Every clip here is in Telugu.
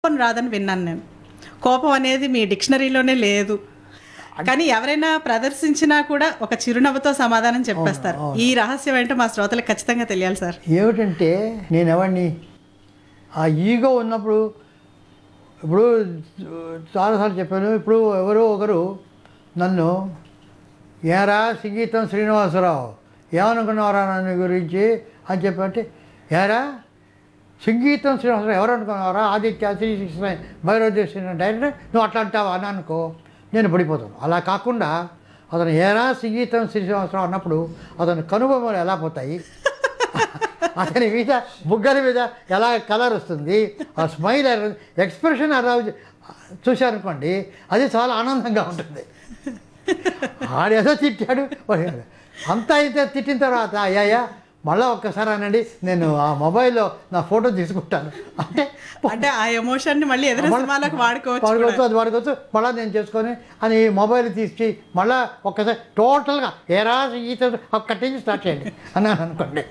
కోపం రాదని విన్నాను నేను కోపం అనేది మీ డిక్షనరీలోనే లేదు కానీ ఎవరైనా ప్రదర్శించినా కూడా ఒక చిరునవ్వుతో సమాధానం చెప్పేస్తారు ఈ రహస్యం ఏంటో మా శ్రోతలకు ఖచ్చితంగా తెలియాలి సార్ ఏమిటంటే నేను ఎవరిని ఆ ఈగో ఉన్నప్పుడు ఇప్పుడు చాలాసార్లు చెప్పాను ఇప్పుడు ఎవరో ఒకరు నన్ను ఏరా సంగీతం శ్రీనివాసరావు ఏమనుకున్నారా నన్ను గురించి అని చెప్పంటే ఏరా సంగీతం శ్రీనివాసరావు ఎవరు అనుకున్నారా ఆదిత్య శ్రీ కృష్ణ భైరవ డైరెక్టర్ నువ్వు అట్లా అంటావా అని అనుకో నేను పడిపోతాను అలా కాకుండా అతను ఏరా సంగీతం శ్రీనివాసరావు అన్నప్పుడు అతని కనుబొమ్మలు ఎలా పోతాయి అతని మీద బుగ్గల మీద ఎలా కలర్ వస్తుంది ఆ స్మైల్ ఎక్స్ప్రెషన్ అలా చూశారనుకోండి అది చాలా ఆనందంగా ఉంటుంది ఆడేదో తిట్టాడు వాడు అంతా అయితే తిట్టిన తర్వాత అయ్యాయా మళ్ళీ ఒక్కసారి అనండి నేను ఆ మొబైల్లో నా ఫోటో తీసుకుంటాను అంటే అంటే ఆ ఎమోషన్ ని మళ్ళీ ఎదురు సినిమాలకు వాడుకోవచ్చు వాడుకోవచ్చు అది వాడుకోవచ్చు మళ్ళీ నేను చేసుకొని అని మొబైల్ తీసి మళ్ళీ ఒక్కసారి టోటల్గా ఏరా ఈత ఒక్కటి నుంచి స్టార్ట్ చేయండి అన్నాను అనుకోండి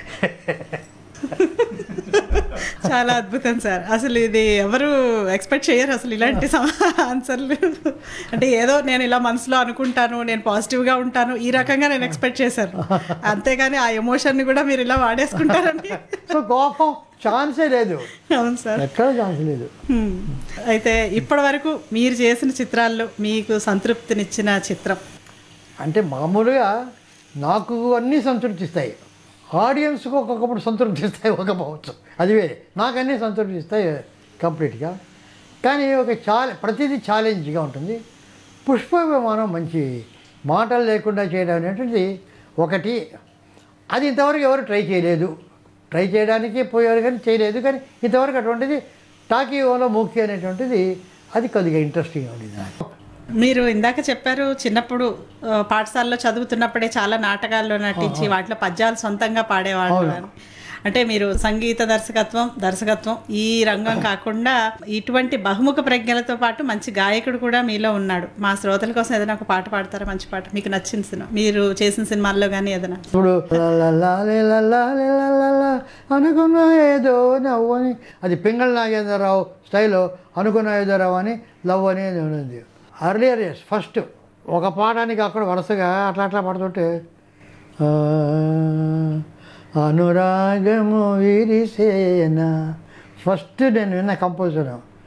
చాలా అద్భుతం సార్ అసలు ఇది ఎవరు ఎక్స్పెక్ట్ చేయరు అసలు ఇలాంటి సమా- ఆన్సర్లు అంటే ఏదో నేను ఇలా మనసులో అనుకుంటాను నేను పాజిటివ్గా ఉంటాను ఈ రకంగా నేను ఎక్స్పెక్ట్ చేశాను అంతేగాని ఆ ఎమోషన్ని కూడా మీరు ఇలా వాడేసుకుంటారని సో కోపం ఛాన్సే లేదు అవును సార్ ఎక్కడ ఛాన్స్ లేదు హ్మ్. అయితే ఇప్పటి వరకు మీరు చేసిన చిత్రాల్లో మీకు సంతృప్తినిచ్చిన చిత్రం అంటే మామూలుగా నాకు అన్నీ సంతృప్తిస్తాయి ఆడియన్స్కి ఒక్కొక్కప్పుడు సంతృప్తిస్తాయి ఒకపోవచ్చు అది వేరే నాకు అన్నీ సంతృప్తిస్తాయి కంప్లీట్గా కానీ ఒక ఛాలె ప్రతిదీ ఛాలెంజ్గా ఉంటుంది పుష్ప విమానం మంచి మాటలు లేకుండా చేయడం అనేటువంటిది ఒకటి అది ఇంతవరకు ఎవరు ట్రై చేయలేదు ట్రై చేయడానికి పోయారు కానీ చేయలేదు కానీ ఇంతవరకు అటువంటిది టాకీఓలో మూకీ అనేటువంటిది అది కొద్దిగా ఇంట్రెస్టింగ్గా ఉండేది నాకు మీరు ఇందాక చెప్పారు చిన్నప్పుడు ఆ, పాఠశాలలో చదువుతున్నప్పుడే చాలా నాటకాల్లో నటించి వాటిలో పద్యాలు సొంతంగా పాడేవాళ్ళు అని అంటే మీరు సంగీత దర్శకత్వం దర్శకత్వం ఈ రంగం కాకుండా ఇటువంటి బహుముఖ ప్రజ్ఞలతో పాటు మంచి గాయకుడు కూడా మీలో ఉన్నాడు మా శ్రోతల కోసం ఏదైనా ఒక పాట పాడతారా మంచి పాట మీకు నచ్చిన సినిమా మీరు చేసిన సినిమాల్లో కానీ ఏదైనా ఇప్పుడు లలలాలే లలలాలే లలలా అనుకున్న ఏదో నవ్వు అని అది పింగళ నాగేంద్రరావు స్టైల్లో అనుకున్న ఏదో రావు అని లవ్ అనేది ఉంది అర్లియర్ ఇయర్స్ ఫస్ట్ ఒక పాఠానికి అక్కడ వరుసగా అట్లా అట్లా పడుతుంటే ఆ, అనురాగము విరిసేన ఫస్ట్ నేను విన్న కంపోజర్